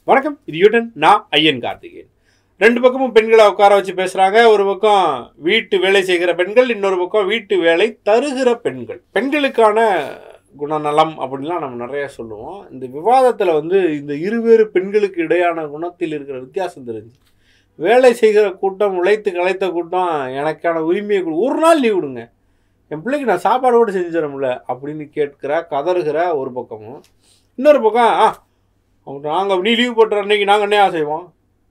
வணக்கம் இது யூட்டன் நான் ஐயன் கார்த்திகேயன் ரெண்டு பக்கமும் பெண்களை உட்கார வச்சு பேசுறாங்க ஒரு பக்கம் வீட்டு வேலை செய்கிற பெண்கள் இன்னொரு பக்கம் வீட்டு வேலை தருகிற பெண்கள் பெண்களுக்கான குணநலம் அப்படின்லாம் நம்ம நிறைய சொல்லுவோம் இந்த விவாதத்தில் வந்து இந்த இருவேறு பெண்களுக்கு இடையான குணத்தில் இருக்கிற வித்தியாசம் தெரிஞ்சு வேலை செய்கிற கூட்டம் உழைத்து கலைத்த கூட்டம் எனக்கான உரிமையை கொடு ஒரு நாள் லீவ் விடுங்க என் பிள்ளைக்கு நான் சாப்பாடு கூட செஞ்சு தரமுடில அப்படின்னு கேட்கிற கதறுகிற ஒரு பக்கமும் இன்னொரு பக்கம் ஆ நாங்கள் நீ லீவ் போட்டுற அன்னைக்கு நாங்கள் என்ன செய்வோம்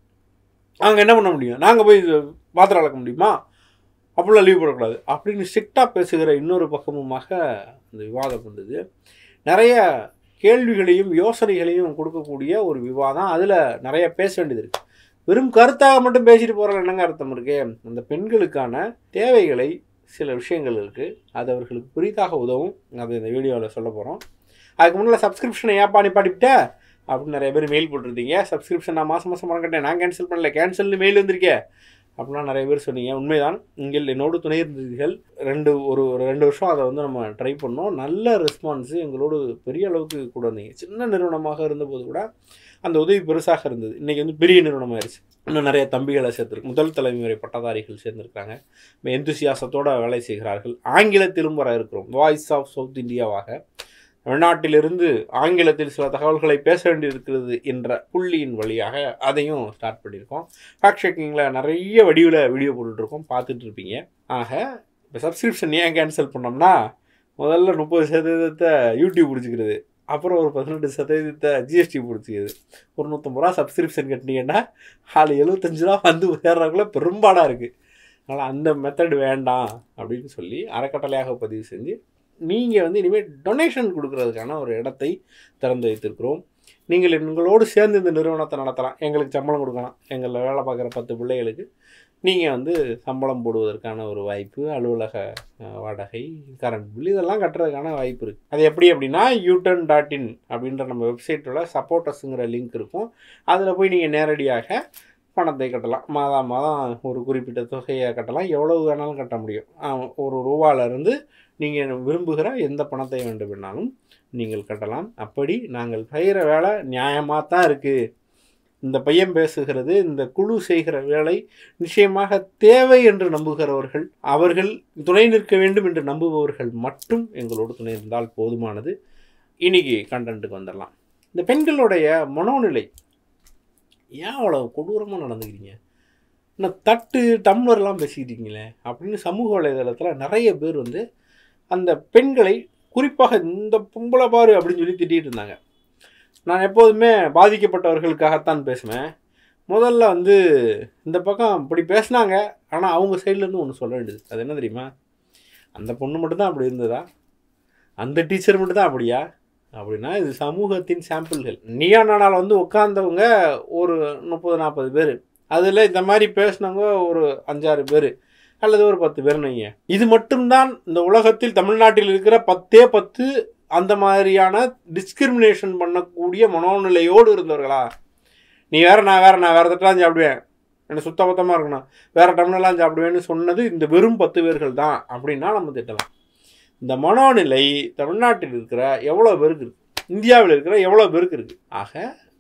நாங்கள் என்ன பண்ண முடியும் நாங்கள் போய் இது பாத்திரம் வளர்க்க முடியுமா அப்படிலாம் லீவ் போடக்கூடாது அப்படின்னு ஸ்ட்ரிக்டாக பேசுகிற இன்னொரு பக்கமுமாக அந்த விவாதம் வந்தது நிறைய கேள்விகளையும் யோசனைகளையும் கொடுக்கக்கூடிய ஒரு விவாதம் அதில் நிறைய பேச வேண்டியது இருக்குது வெறும் கருத்தாக மட்டும் பேசிட்டு போகிற என்னங்க அர்த்தம் இருக்கு அந்த பெண்களுக்கான தேவைகளை சில விஷயங்கள் இருக்குது அது அவர்களுக்கு புரிதாக உதவும் அது இந்த வீடியோவில் சொல்ல போகிறோம் அதுக்கு முன்னால் சப்ஸ்கிரிப்ஷனை ஏப்பா நிப்பாட்டிவிட்ட அப்படின்னு நிறைய பேர் மெயில் போட்டிருந்தீங்க சப்ஸ்கிரிப்ஷன் நான் மாதம் மாதம் பண்ண கட்டேன் நான் கேன்சல் பண்ணல கேன்சல்னு மெயில் வந்திருக்கேன் அப்படிலாம் நிறைய பேர் சொன்னீங்க உண்மைதான் நீங்கள் என்னோடு துணை இருந்தீர்கள் ரெண்டு ஒரு ஒரு ரெண்டு வருஷம் அதை வந்து நம்ம ட்ரை பண்ணோம் நல்ல ரெஸ்பான்ஸு எங்களோடு பெரிய அளவுக்கு கூட வந்தீங்க சின்ன நிறுவனமாக இருந்தபோது கூட அந்த உதவி பெருசாக இருந்தது இன்றைக்கி வந்து பெரிய நிறுவனம் ஆயிடுச்சு இன்னும் நிறைய தம்பிகளை சேர்த்துருக்கு முதல் தலைமுறை பட்டதாரிகள் சேர்ந்துருக்காங்க எந்துசியாசத்தோடு வேலை செய்கிறார்கள் ஆங்கிலத்திலும் வர இருக்கிறோம் வாய்ஸ் ஆஃப் சவுத் இந்தியாவாக வெளிநாட்டிலிருந்து ஆங்கிலத்தில் சில தகவல்களை பேச வேண்டியிருக்கிறது என்ற புள்ளியின் வழியாக அதையும் ஸ்டார்ட் பண்ணியிருக்கோம் ஃபேக்ட் செக்கிங்கில் நிறைய வடிவில் வீடியோ போட்டுட்ருக்கோம் பார்த்துட்டு இருப்பீங்க ஆக இப்போ சப்ஸ்கிரிப்ஷன் ஏன் கேன்சல் பண்ணோம்னா முதல்ல முப்பது சதவீதத்தை யூடியூப் பிடிச்சிக்கிறது அப்புறம் ஒரு பதினெட்டு சதவீதத்தை ஜிஎஸ்டி பிடிச்சிக்கிறது ஒரு நூற்றம்பது ரூபா சப்ஸ்கிரிப்ஷன் கட்டினீங்கன்னா ஆள் எழுபத்தஞ்சு ரூபா வந்து சேர்றதுக்குள்ள பெரும்பாடாக இருக்குது அதனால் அந்த மெத்தட் வேண்டாம் அப்படின்னு சொல்லி அறக்கட்டளையாக பதிவு செஞ்சு நீங்கள் வந்து இனிமேல் டொனேஷன் கொடுக்கறதுக்கான ஒரு இடத்தை திறந்து வைத்திருக்கிறோம் நீங்கள் எங்களோடு சேர்ந்து இந்த நிறுவனத்தை நடத்தலாம் எங்களுக்கு சம்பளம் கொடுக்கலாம் எங்களில் வேலை பார்க்குற பத்து பிள்ளைகளுக்கு நீங்கள் வந்து சம்பளம் போடுவதற்கான ஒரு வாய்ப்பு அலுவலக அஹ், வாடகை கரண்ட் பில் இதெல்லாம் கட்டுறதுக்கான வாய்ப்பு இருக்குது அது எப்படி அப்படின்னா யூட்டன் டாட் இன் அப்படின்ற நம்ம வெப்சைட்டோட சப்போர்ட்டர்ஸுங்கிற லிங்க் இருக்கும் அதில் போய் நீங்கள் நேரடியாக பணத்தை கட்டலாம் மாதம் மாதம் ஒரு குறிப்பிட்ட தொகையை கட்டலாம் எவ்வளவு வேணாலும் கட்ட முடியும் ஆஹ், ஒரு ரூபாலேருந்து நீங்கள் விரும்புகிற எந்த பணத்தை வேண்டுமென்னாலும் நீங்கள் கட்டலாம் அப்படி நாங்கள் செய்கிற வேலை நியாயமாக தான் இருக்குது இந்த பையன் பேசுகிறது இந்த குழு செய்கிற வேலை நிச்சயமாக தேவை என்று நம்புகிறவர்கள் அவர்கள் துணை நிற்க வேண்டும் என்று நம்புபவர்கள் மட்டும் எங்களோடு துணை இருந்தால் போதுமானது இன்னைக்கு கண்டென்ட்டுக்கு வந்துடலாம் இந்த பெண்களுடைய மனோநிலை ஏன் அவ்வளோ கொடூரமாக நடந்துக்கிறீங்க இன்னும் தட்டு டம்ளர்லாம் பேசிக்கிட்டீங்களே அப்படின்னு சமூக வலைதளத்தில் நிறைய பேர் வந்து அந்த பெண்களை குறிப்பாக இந்த பொம்பளை பாரு அப்படின்னு சொல்லி திட்டிகிட்டு இருந்தாங்க நான் எப்போதுமே பாதிக்கப்பட்டவர்களுக்காகத்தான் பேசுவேன் முதல்ல வந்து இந்த பக்கம் இப்படி பேசுனாங்க ஆனால் அவங்க சைட்லேருந்து ஒன்று சொல்ல வேண்டியது அது என்ன தெரியுமா அந்த பொண்ணு மட்டும்தான் அப்படி இருந்ததா அந்த டீச்சர் மட்டும்தான் அப்படியா அப்படின்னா இது சமூகத்தின் சாம்பிள்கள் நீயா நானால் வந்து உட்காந்தவங்க ஒரு முப்பது நாற்பது பேர் அதில் இந்த மாதிரி பேசினவங்க ஒரு அஞ்சாறு பேர் அல்லது ஒரு பத்து பேர் நீங்க இது மட்டும்தான் இந்த உலகத்தில் தமிழ்நாட்டில் இருக்கிற பத்தே பத்து அந்த மாதிரியான டிஸ்கிரிமினேஷன் பண்ணக்கூடிய மனோநிலையோடு இருந்தவர்களா நீ வேற நான் வேற நான் வேற தட்டெல்லாம் சாப்பிடுவேன் எனக்கு சுத்த பத்தமாக இருக்கணும் வேற டம்ளர்லாம் சாப்பிடுவேன்னு சொன்னது இந்த வெறும் பத்து பேர்கள் தான் அப்படின்னா நம்ம திட்டலாம் இந்த மனோநிலை தமிழ்நாட்டில் இருக்கிற எவ்வளோ பேருக்கு இருக்கு இந்தியாவில் இருக்கிற எவ்வளோ பேருக்கு இருக்கு ஆக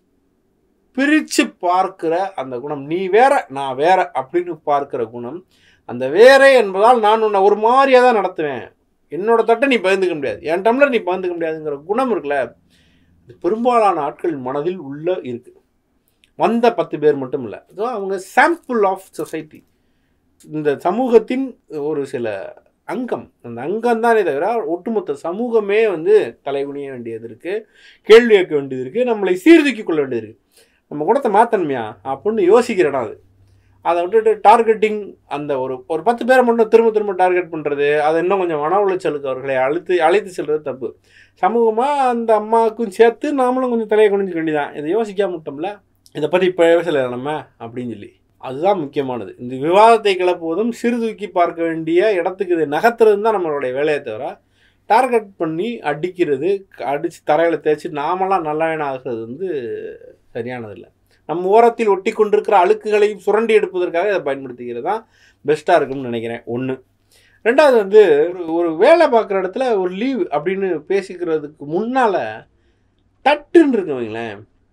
பிரித்து பார்க்கிற அந்த குணம் நீ வேற நான் வேற அப்படின்னு பார்க்கிற குணம் அந்த வேறே என்பதால் நான் உன்னை ஒரு மாதிரியாக தான் நடத்துவேன் என்னோட தட்டை நீ பகிர்ந்துக்க முடியாது என் டம்ளர் நீ பகிர்ந்துக்க முடியாதுங்கிற குணம் இருக்குல்ல இது பெரும்பாலான ஆட்கள் மனதில் உள்ள இருக்கு வந்த பத்து பேர் மட்டும் இல்லை ஸோ அவங்க சாம்பிள் ஆஃப் சொசைட்டி இந்த சமூகத்தின் ஒரு சில அங்கம் அந்த அங்கம் தானே தவிர ஒட்டுமொத்த சமூகமே வந்து தலைகுனிய வேண்டியது இருக்குது கேள்வி கேட்க வேண்டியது இருக்குது நம்மளை சீர்தூக்கி கொள்ள வேண்டியது இருக்குது நம்ம குணத்தை மாற்றணுமையா அப்படின்னு யோசிக்கிற இடம் அது அதை விட்டுட்டு டார்கெட்டிங் அந்த ஒரு ஒரு பத்து பேரை மட்டும் திரும்ப திரும்ப டார்கெட் பண்ணுறது அதை இன்னும் கொஞ்சம் மன உளைச்சலுக்கு அவர்களை அழுத்து அழைத்து செல்வது தப்பு சமூகமாக அந்த அம்மாவுக்கும் சேர்த்து நாமளும் கொஞ்சம் தலையை குனிஞ்சிக்க வேண்டியதான் இதை யோசிக்காம விட்டோம்ல இதை பற்றி இப்போ பேசலை நம்ம அப்படின்னு சொல்லி அதுதான் முக்கியமானது இந்த விவாதத்தை கிளப்புவதும் சீர்தூக்கி பார்க்க வேண்டிய இடத்துக்கு இது நகர்த்துறது தான் நம்மளுடைய வேலையை தவிர டார்கெட் பண்ணி அடிக்கிறது அடித்து தரையில் தேய்ச்சி நாமெல்லாம் நல்லவன் ஆகிறது வந்து சரியானதில்லை நம்ம ஓரத்தில் ஒட்டி கொண்டிருக்கிற அழுக்குகளையும் சுரண்டி எடுப்பதற்காக இதை பயன்படுத்திக்கிறது தான் பெஸ்ட்டாக இருக்கும்னு நினைக்கிறேன் ஒன்று ரெண்டாவது வந்து ஒரு ஒரு வேலை பார்க்குற இடத்துல ஒரு லீவ் அப்படின்னு பேசிக்கிறதுக்கு முன்னால் தட்டுன்னு இருக்குவீங்களேன்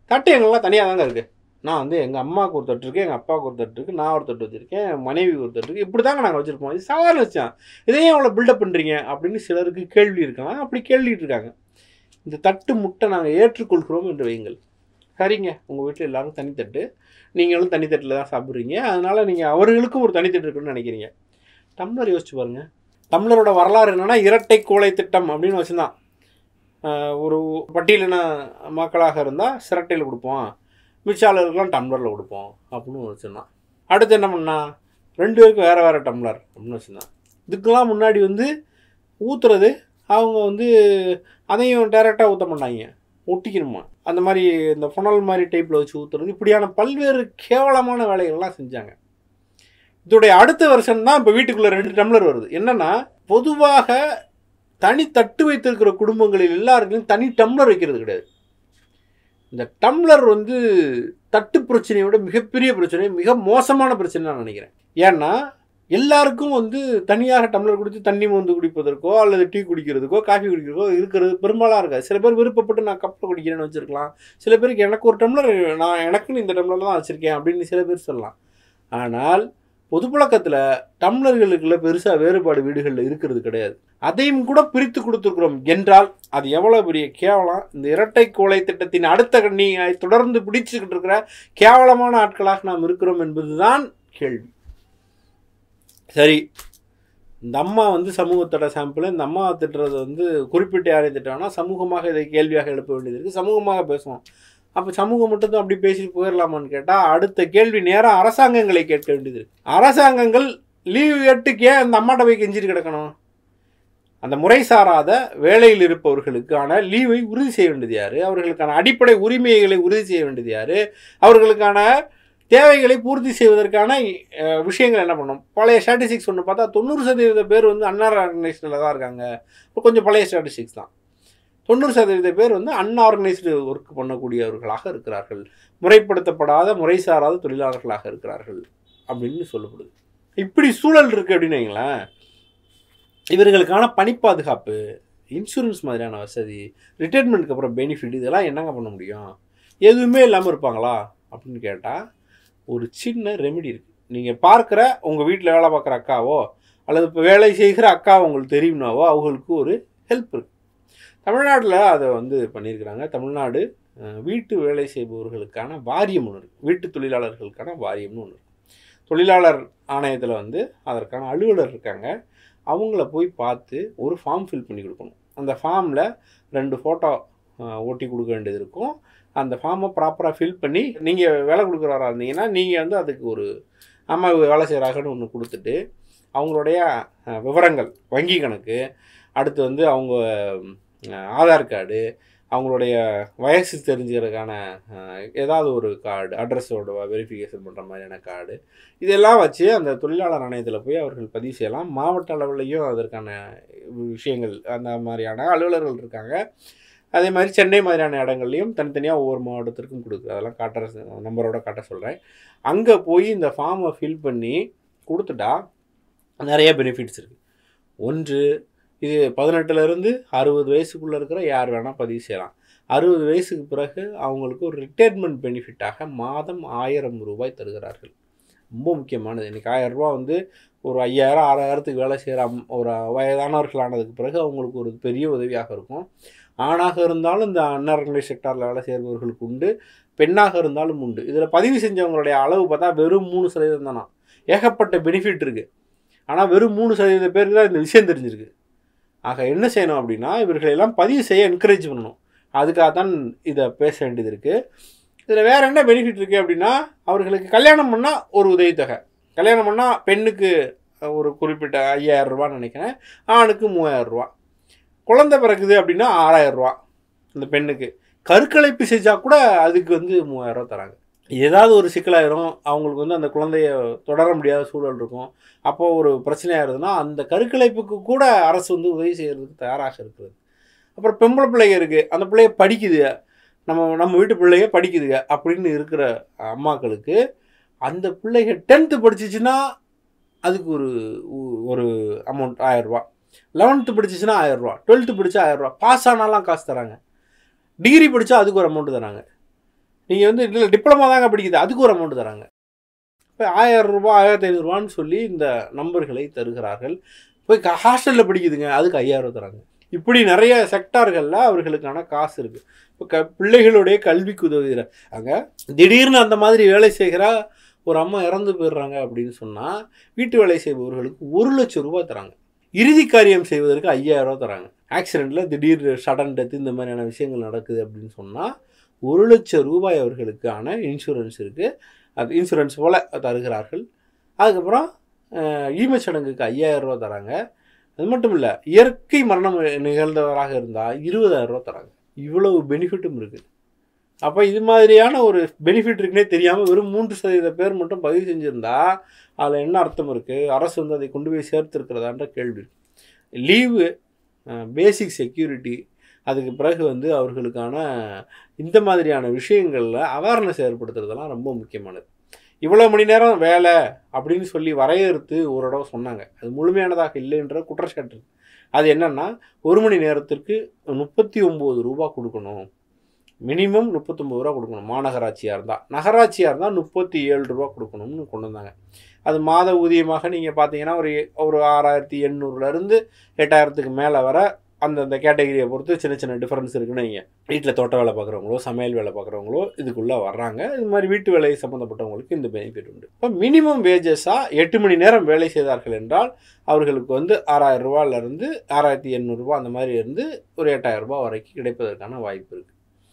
தட்டு எங்கெல்லாம் தனியாக தாங்க இருக்குது நான் வந்து எங்கள் அம்மாவுக்கு ஒரு தட்டு இருக்குது எங்கள் அப்பாவுக்கு ஒரு தட்டு இருக்குது நான் ஒரு தட்டு வச்சுருக்கேன் என் மனைவிக்கு ஒரு தட்டு இருக்குது இப்படி தாங்க நாங்கள் வச்சுருப்போம் இது சாதாரண விஷயம் இதையும் அவ்வளோ பில்டப் பண்ணுறீங்க அப்படின்னு சிலருக்கு கேள்வி இருக்கலாம் அப்படி கேள்விட்டு இருக்காங்க இந்த தட்டு முட்டை நாங்கள் ஏற்றுக்கொள்கிறோம் என்று வையுங்கள் சரிங்க உங்கள் வீட்டில் எல்லாரும் தனித்தட்டு நீங்களும் தனித்தட்டில் தான் சாப்பிட்றீங்க அதனால் நீங்கள் அவர்களுக்கும் ஒரு தனித்தட்டு இருக்குன்னு நினைக்கிறீங்க டம்ளர் யோசிச்சு பாருங்க டம்ளரோட வரலாறு என்னன்னா இரட்டை கோலை திட்டம் அப்படின்னு வச்சுருந்தான் ஒரு பட்டியலின மக்களாக இருந்தால் சிரட்டையில் கொடுப்போம் மிச்சாளர்களுக்கெல்லாம் டம்ளரில் கொடுப்போம் அப்படின்னு வச்சுருந்தான் அடுத்து என்ன பண்ணா ரெண்டு பேருக்கும் வேறு வேறு டம்ளர் அப்படின்னு வச்சுருந்தான் இதுக்கெல்லாம் முன்னாடி வந்து ஊற்றுறது அவங்க வந்து அதையும் டைரெக்டாக ஊற்ற மாட்டாங்க ஒட்டிக்கணுமா அந்த மாதிரி இந்த புனல் மாதிரி டைப்பில் வச்சு ஊற்றுறது இப்படியான பல்வேறு கேவலமான வேலைகள்லாம் செஞ்சாங்க இதோடைய அடுத்த வருஷன் தான் இப்போ வீட்டுக்குள்ளே ரெண்டு டம்ளர் வருது என்னன்னா பொதுவாக தனி தட்டு வைத்திருக்கிற குடும்பங்களில் எல்லாருக்கும் தனி டம்ளர் வைக்கிறது கிடையாது இந்த டம்ளர் வந்து தட்டு பிரச்சனையை விட மிகப்பெரிய பிரச்சனை மிக மோசமான பிரச்சனை நான் நினைக்கிறேன் ஏன்னா எல்லாருக்கும் வந்து தனியாக டம்ளர் குடித்து தண்ணி மோந்து குடிப்பதற்கோ அல்லது டீ குடிக்கிறதுக்கோ காஃபி குடிக்கிறதுக்கோ இருக்கிறது பெரும்பாலாக இருக்காது சில பேர் விருப்பப்பட்டு நான் கப்பில் குடிக்கிறேன்னு வச்சுருக்கலாம் சில பேருக்கு எனக்கு ஒரு டம்ளர் நான் எனக்குன்னு இந்த டம்ளர் தான் வச்சுருக்கேன் அப்படின்னு சில பேர் சொல்லலாம் ஆனால் பொது பழக்கத்தில் டம்ளர்களுக்குள்ள பெருசாக வேறுபாடு வீடுகளில் இருக்கிறது கிடையாது அதையும் கூட பிரித்து கொடுத்துருக்குறோம் என்றால் அது எவ்வளோ பெரிய கேவலம் இந்த இரட்டை கோலை திட்டத்தின் அடுத்த கண்ணியை தொடர்ந்து பிடிச்சுக்கிட்டு இருக்கிற கேவலமான ஆட்களாக நாம் இருக்கிறோம் என்பதுதான் கேள்வி சரி இந்த அம்மா வந்து சமூகத்தோட சாம்பிள் இந்த அம்மா திட்டுறது வந்து குறிப்பிட்ட யாரையும் திட்டாங்கன்னா சமூகமாக இதை கேள்வியாக எழுப்ப வேண்டியது இருக்குது சமூகமாக பேசுவோம் அப்போ சமூகம் மட்டும் அப்படி பேசிட்டு போயிடலாமான்னு கேட்டால் அடுத்த கேள்வி நேராக அரசாங்கங்களை கேட்க வேண்டியது இருக்கு அரசாங்கங்கள் லீவு கேட்டுக்கு ஏன் அந்த அம்மாட்ட போய் கெஞ்சிட்டு கிடக்கணும் அந்த முறை சாராத வேலையில் இருப்பவர்களுக்கான லீவை உறுதி செய்ய வேண்டியது யார் அவர்களுக்கான அடிப்படை உரிமைகளை உறுதி செய்ய வேண்டியது யார் அவர்களுக்கான தேவைகளை பூர்த்தி செய்வதற்கான அஹ், விஷயங்கள் என்ன பண்ணணும் பழைய ஸ்டாட்டிஸ்டிக்ஸ் ஒன்று பார்த்தா தொண்ணூறு சதவீத பேர் வந்து அன்ஆர்கனைஸ்டில் தான் இருக்காங்க இப்போ கொஞ்சம் பழைய ஸ்டாட்டிஸ்டிக்ஸ் தான் தொண்ணூறு சதவீத பேர் வந்து அன்ஆர்கனைஸ்டு ஒர்க் பண்ணக்கூடியவர்களாக இருக்கிறார்கள் முறைப்படுத்தப்படாத முறை சாராத தொழிலாளர்களாக இருக்கிறார்கள் அப்படின்னு சொல்லப்படுது இப்படி சூழல் இருக்குது அப்படின்னு வைங்களேன் இவர்களுக்கான பணி பாதுகாப்பு இன்சூரன்ஸ் மாதிரியான வசதி ரிட்டைர்மெண்ட்டுக்கு அப்புறம் பெனிஃபிட் இதெல்லாம் என்னங்க பண்ண முடியும் எதுவுமே இல்லாமல் இருப்பாங்களா அப்படின்னு கேட்டால் ஒரு சின்ன ரெமெடி இருக்குது நீங்கள் பார்க்குற உங்கள் வீட்டில் வேலை பார்க்குற அக்காவோ அல்லது இப்போ வேலை செய்கிற அக்காவோ உங்களுக்கு தெரியும்னாவோ அவங்களுக்கு ஒரு ஹெல்ப் இருக்குது தமிழ்நாட்டில் அதை வந்து பண்ணியிருக்கிறாங்க தமிழ்நாடு அஹ், வீட்டு வேலை செய்பவர்களுக்கான வாரியம் ஒன்று இருக்குது வீட்டு தொழிலாளர்களுக்கான வாரியம்னு ஒன்று இருக்கு தொழிலாளர் ஆணையத்தில் வந்து அதற்கான அலுவலர் இருக்காங்க அவங்கள போய் பார்த்து ஒரு ஃபார்ம் ஃபில் பண்ணி கொடுக்கணும் அந்த ஃபார்மில் ரெண்டு ஃபோட்டோ ஒட்டி கொடுக்க வேண்டியது இருக்கும் அந்த ஃபார்மை ப்ராப்பராக ஃபில் பண்ணி நீங்கள் வேலை கொடுக்குறவரா இருந்தீங்கன்னா நீங்கள் வந்து அதுக்கு ஒரு அம்மா இவங்க வேலை செய்கிறாங்கன்னு ஒன்று கொடுத்துட்டு அவங்களுடைய அஹ், விவரங்கள் வங்கி கணக்கு அடுத்து வந்து அவங்க அஹ், ஆதார் கார்டு அவங்களுடைய வயசு தெரிஞ்சுக்கிறதுக்கான அஹ், ஏதாவது ஒரு கார்டு அட்ரஸோட வெரிஃபிகேஷன் பண்ணுற மாதிரியான கார்டு இதெல்லாம் வச்சு அந்த தொழிலாளர் ஆணையத்தில் போய் அவர்கள் பதிவு செய்யலாம் மாவட்ட அளவுலேயும் அதற்கான விஷயங்கள் அந்த மாதிரியான அலுவலர்கள் இருக்காங்க அதே மாதிரி சென்னை மாதிரியான இடங்கள்லையும் தனித்தனியாக ஒவ்வொரு மாவட்டத்திற்கும் கொடுக்குது அதெல்லாம் காட்டுற நம்பரோட காட்ட சொல்கிறேன் அங்கே போய் இந்த ஃபார்மை ஃபில் பண்ணி கொடுத்துட்டா நிறைய பெனிஃபிட்ஸ் இருக்குது ஒன்று இது பதினெட்டுலேருந்து அறுபது வயசுக்குள்ளே இருக்கிற யார் வேணால் பதிவு செய்யலாம் அறுபது வயசுக்கு பிறகு அவங்களுக்கு ஒரு ரிட்டையர்மெண்ட் பெனிஃபிட்டாக மாதம் ஆயிரம் ரூபாய் தருகிறார்கள் ரொம்ப முக்கியமானது இன்றைக்கி ஆயிரம் ரூபா வந்து ஒரு ஐயாயிரம் ஆறாயிரத்துக்கு வேலை செய்கிற அம் ஒரு வயதானவர்கள் ஆனதுக்கு பிறகு அவங்களுக்கு ஒரு பெரிய உதவியாக இருக்கும் ஆணாக இருந்தாலும் இந்த அன்ஆர்கனைஸ் செக்டாரில் வேலை செய்கிறவர்களுக்கு உண்டு பெண்ணாக இருந்தாலும் உண்டு இதில் பதிவு செஞ்சவங்களுடைய அளவு பார்த்தா வெறும் மூணு சதவீதம் தானா ஏகப்பட்ட பெனிஃபிட் இருக்குது ஆனால் வெறும் மூணு சதவீத பேருக்கு தான் இந்த விஷயம் தெரிஞ்சிருக்கு ஆக என்ன செய்யணும் அப்படின்னா இவர்களை எல்லாம் பதிவு செய்ய என்கரேஜ் பண்ணணும் அதுக்காக தான் இதை பேச வேண்டியது இருக்குது இதில் வேறு என்ன பெனிஃபிட் இருக்குது அப்படின்னா அவர்களுக்கு கல்யாணம் பண்ணால் ஒரு உதவித்தொகை கல்யாணம் பண்ணால் பெண்ணுக்கு ஒரு குறிப்பிட்ட ஐயாயிரம் ரூபான்னு நினைக்கிறேன் ஆணுக்கு மூவாயிரம் ரூபா குழந்தை பிறக்குது அப்படின்னா ஆறாயிரம் ரூபா இந்த பெண்ணுக்கு கருக்கலைப்பு செஞ்சால் கூட அதுக்கு வந்து மூவாயிரம் ரூபா தராங்க ஏதாவது ஒரு சிக்கலாயிரும் அவங்களுக்கு வந்து அந்த குழந்தைய தொடர முடியாத சூழல் இருக்கும் அப்போ ஒரு பிரச்சனையாயிருதுன்னா அந்த கருக்கலைப்புக்கு கூட அரசு வந்து உதவி செய்கிறதுக்கு தயாராக இருக்கிறது அப்புறம் பெம்பளை பிள்ளைங்க இருக்குது அந்த பிள்ளைய படிக்குது நம்ம நம்ம வீட்டு பிள்ளைய படிக்குதுங்க அப்படின்னு இருக்கிற அம்மாக்களுக்கு அந்த பிள்ளைங்க டென்த்து படிச்சிச்சுன்னா அதுக்கு ஒரு உ- ஒரு அமௌண்ட் ஆயரூபா லெவன்த்து படிச்சிச்சுன்னா ஆயரூபா டுவெல்த்து படித்தா ஆயரூபா பாஸ் ஆனாலாம் காசு தராங்க டிகிரி படித்தா அதுக்கு ஒரு அமௌண்ட் தராங்க நீங்கள் வந்து இல்லை டிப்ளமா தாங்க படிக்குது அதுக்கு ஒரு அமௌண்ட் தராங்க இப்போ ஆயிரம் ரூபாய் ஆயிரத்தி ஐநூறுரூவான்னு சொல்லி இந்த நம்பர்களை தருகிறார்கள் போய் ஹாஸ்டலில் படிக்குதுங்க அதுக்கு ஐயாயிரம் ரூபா தராங்க இப்படி நிறைய செக்டார்களில் அவர்களுக்கான காசு இருக்குது இப்போ க பிள்ளைகளுடைய கல்விக்கு உதவுகிற அங்கே திடீர்னு அந்த மாதிரி வேலை செய்கிற ஒரு அம்மா இறந்து போயிடுறாங்க அப்படின்னு சொன்னால் வீட்டு வேலை செய்பவர்களுக்கு ஒரு லட்சம் ரூபாய் தராங்க இறுதி காரியம் செய்வதற்கு ஐயாயிரம் ரூபா தராங்க ஆக்சிடெண்ட்டில் திடீர் சடன் டெத் இந்த மாதிரியான விஷயங்கள் நடக்குது அப்படின்னு சொன்னால் ஒரு லட்சம் ரூபாய் அவர்களுக்கான இன்சூரன்ஸ் இருக்குது அது இன்சூரன்ஸ் போல் தருகிறார்கள் அதுக்கப்புறம் அஹ், ஈமச் சடங்குக்கு ஐயாயிரம் ரூபா தராங்க அது மட்டும் இல்லை இயற்கை மரணம் நிகழ்ந்தவராக இருந்தால் இருபதாயிரம் ரூபா தராங்க இவ்வளவு பெனிஃபிட்டும் இருக்குது அப்போ இது மாதிரியான ஒரு பெனிஃபிட் இருக்குன்னே தெரியாமல் வெறும் மூன்று சதவீத பேர் மட்டும் பதிவு செஞ்சுருந்தா அதில் என்ன அர்த்தம் இருக்குது அரசு வந்து அதை கொண்டு போய் சேர்த்துருக்கிறதான்ற கேள்வி இருக்கு லீவு பேசிக் செக்யூரிட்டி அதுக்கு பிறகு வந்து அவர்களுக்கான இந்த மாதிரியான விஷயங்களில் அவேர்னஸ் ஏற்படுத்துறதெல்லாம் ரொம்ப முக்கியமானது இவ்வளோ மணி நேரம் வேலை அப்படின்னு சொல்லி வரையறுத்து ஒரு தடவை சொன்னாங்க அது முழுமையானதாக இல்லைன்ற குற்றச்சாட்டு இருக்கு. அது என்னன்னா ஒரு மணி நேரத்திற்கு முப்பத்தி ஒம்பது ரூபா கொடுக்கணும் மினிமம் முப்பத்தொம்பது ரூபா கொடுக்கணும் மாநகராட்சியாக இருந்தால் நகராட்சியாக இருந்தால் முப்பத்தி ஏழு ரூபா கொடுக்கணும்னு கொண்டு வந்தாங்க அது மாத ஊதியமாக நீங்கள் பார்த்தீங்கன்னா ஒரு ஒரு ஆறாயிரத்தி எண்ணூறுலேருந்து எட்டாயிரத்துக்கு மேலே வர அந்தந்த கேட்டகரியை பொறுத்து சின்ன சின்ன டிஃப்ரென்ஸ் இருக்குன்னு வைங்க வீட்டில் தோட்ட வேலை பார்க்குறவங்களோ சமையல் வேலை பார்க்குறவங்களோ இதுக்குள்ளே வர்றாங்க இது மாதிரி வீட்டு வேலை சம்மந்தப்பட்டவங்களுக்கு இந்த பெனிஃபிட் உண்டு இப்போ மினிமம் வேஜஸாக எட்டு மணி நேரம் வேலை செய்தார்கள் என்றால் அவர்களுக்கு வந்து ஆறாயிரம் ரூபாயிலிருந்து ஆறாயிரத்தி எண்ணூறுரூவா அந்த மாதிரி இருந்து ஒரு எட்டாயிரம் ரூபாய் வரைக்கும் கிடைப்பதற்கான வாய்ப்பு இருக்குது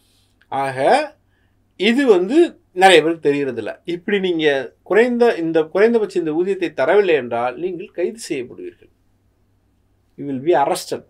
ஆக இது வந்து நிறைய பேருக்கு தெரியறதில்ல இப்படி நீங்கள் குறைந்த இந்த குறைந்தபட்ச இந்த ஊதியத்தை தரவில்லை என்றால் நீங்கள் கைது செய்யப்படுவீர்கள் யூ வில் பி அரஸ்டட்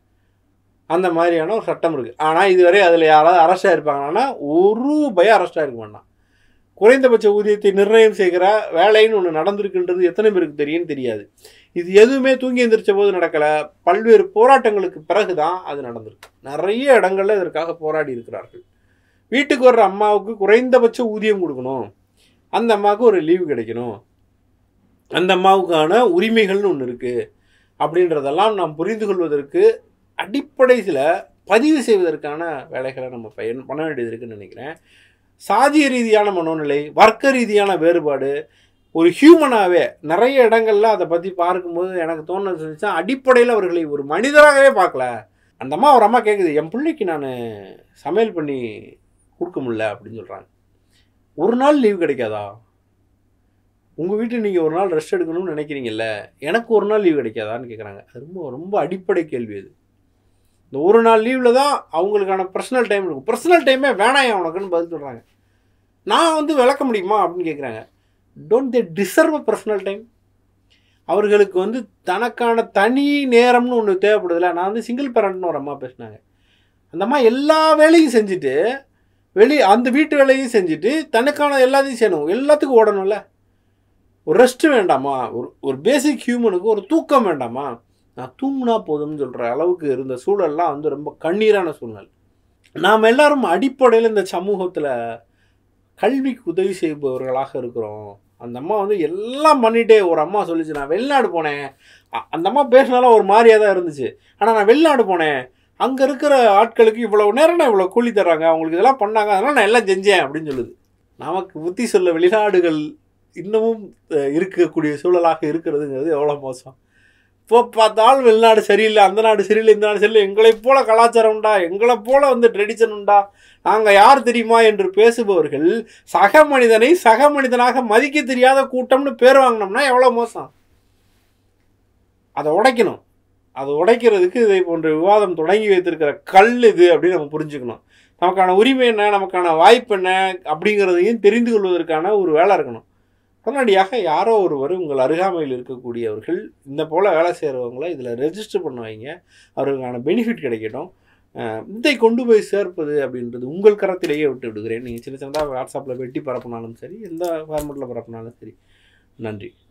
அந்த மாதிரியான ஒரு சட்டம் இருக்குது ஆனால் இதுவரை அதில் யாராவது அரெஸ்ட் ஆயிருப்பாங்கன்னா ஒரு பயம் அரெஸ்ட் ஆயிருக்க மாட்டான் குறைந்தபட்ச ஊதியத்தை நிர்ணயம் செய்கிற வேலைன்னு ஒன்று நடந்திருக்குன்றது எத்தனை பேருக்கு தெரியும்னு தெரியாது இது எதுவுமே தூங்கி எந்திரிச்ச போது நடக்கலை பல்வேறு போராட்டங்களுக்கு பிறகு தான் அது நடந்திருக்கு நிறைய இடங்கள்ல இதற்காக போராடி இருக்கிறார்கள் வீட்டுக்கு வர்ற அம்மாவுக்கு குறைந்தபட்ச ஊதியம் கொடுக்கணும் அந்த அம்மாவுக்கு ஒரு லீவு கிடைக்கணும் அந்த அம்மாவுக்கான உரிமைகள்னு ஒன்று இருக்குது அப்படின்றதெல்லாம் நாம் புரிந்து கொள்வதற்கு அடிப்படையில் பதிவு செய்வதற்கான வேலைகளை நம்ம பயன் பண்ண வேண்டியது இருக்குன்னு நினைக்கிறேன் சாதிய ரீதியான மனோநிலை வர்க்க ரீதியான வேறுபாடு ஒரு ஹியூமனாகவே நிறைய இடங்கள்ல அதை பற்றி பார்க்கும்போது எனக்கு தோணுது இருந்துச்சா அடிப்படையில் அவர்களை ஒரு மனிதராகவே பார்க்கல அந்த அம்மா ஒரு அம்மா கேட்குது என் பிள்ளைக்கு நான் சமையல் பண்ணி கொடுக்க முடியல அப்படின்னு சொல்கிறாங்க ஒரு நாள் லீவ் கிடைக்காதா உங்கள் வீட்டில் நீங்கள் ஒரு நாள் ரெஸ்ட் எடுக்கணும்னு நினைக்கிறீங்கல்ல எனக்கு ஒரு நாள் லீவ் கிடைக்காதான்னு கேட்குறாங்க அது ரொம்ப ரொம்ப அடிப்படை கேள்வி அது இந்த ஒரு நாள் லீவில் தான் அவங்களுக்கான பர்சனல் டைம் இருக்கும் பர்சனல் டைமே வேணாம் உனக்குன்னு பதில் சொல்கிறாங்க நான் வந்து விளக்க முடியுமா அப்படின்னு கேட்குறாங்க don't they deserve personal time அவர்களுக்கு வந்து தனக்கான தனி நேரம்னு ஒன்று தேவைப்படுதுல நான் வந்து சிங்கிள் பேரண்ட்னு ஒரு அம்மா பேசினாங்க அந்த அம்மா எல்லா வேலையும் செஞ்சுட்டு வெளி அந்த வீட்டு வேலையும் செஞ்சுட்டு தனக்கான எல்லாத்தையும் செய்யணும் எல்லாத்துக்கும் ஓடணும்ல ஒரு ரெஸ்ட் வேண்டாமா ஒரு ஒரு பேசிக் ஹியூமனுக்கு ஒரு தூக்கம் வேண்டாமா நான் தூங்குனா போதும்னு சொல்கிற அளவுக்கு இருந்த சூழல்லாம் வந்து ரொம்ப கண்ணீரான சூழ்நிலை நாம் எல்லாரும் அடிப்படையில் இந்த சமூகத்தில் கல்விக்கு உதவி செய்பவர்களாக இருக்கிறோம் அந்த அம்மா வந்து எல்லாம் பண்ணிட்டே ஒரு அம்மா சொல்லிச்சு நான் வெளிநாடு போனேன் அ- அந்த அம்மா பேசினாலும் ஒரு மாதிரியாக தான் இருந்துச்சு ஆனால் நான் வெளிநாடு போனேன் அங்கே இருக்கிற ஆட்களுக்கு இவ்வளவு நேரம் நான் இவ்வளோ கூலி தர்றாங்க அவங்களுக்கு இதெல்லாம் பண்ணாங்க அதனால் நான் எல்லாம் செஞ்சேன் அப்படின்னு சொல்லுது நமக்கு புத்தி சொல்ல வெளிநாடுகள் இன்னமும் அஹ், இருக்கக்கூடிய சூழலாக இருக்கிறதுங்கிறது எவ்வளோ மோசம் இப்போ பார்த்தாலும் வெளிநாடு சரியில்லை அந்த நாடு சரியில்லை இந்த நாடு சரியில்லை எங்களைப் போல கலாச்சாரம் உண்டா எங்களைப் போல வந்து ட்ரெடிஷன் உண்டா நாங்கள் யார் தெரியுமா என்று பேசுபவர்கள் சக மனிதனை சக மனிதனாக மதிக்க தெரியாத கூட்டம்னு பேர் வாங்கினோம்னா எவ்வளோ மோசம் அதை உடைக்கணும் அதை உடைக்கிறதுக்கு இதை போன்ற விவாதம் தொடங்கி வைத்திருக்கிற கல் இது அப்படின்னு நம்ம புரிஞ்சுக்கணும் நமக்கான உரிமை என்ன நமக்கான வாய்ப்பு என்ன அப்படிங்கிறதையும் தெரிந்து கொள்வதற்கான ஒரு வேலை இருக்கணும் உடனடியாக யாரோ ஒருவர் உங்கள் அருகாமையில் இருக்கக்கூடியவர்கள் இந்த போல் வேலை செய்கிறவங்கள இதில் ரெஜிஸ்டர் பண்ண வைங்க அவர்களுக்கான பெனிஃபிட் கிடைக்கட்டும் அஹ் இதை கொண்டு போய் சேர்ப்பது அப்படின்றது உங்கள் கரத்திலேயே விட்டு விடுகிறேன் நீங்கள் சின்ன சின்னதாக வாட்ஸ்அப்பில் வெட்டி பரப்புனாலும் சரி எந்த ஃபார்மெட்டில் பரப்புனாலும் சரி நன்றி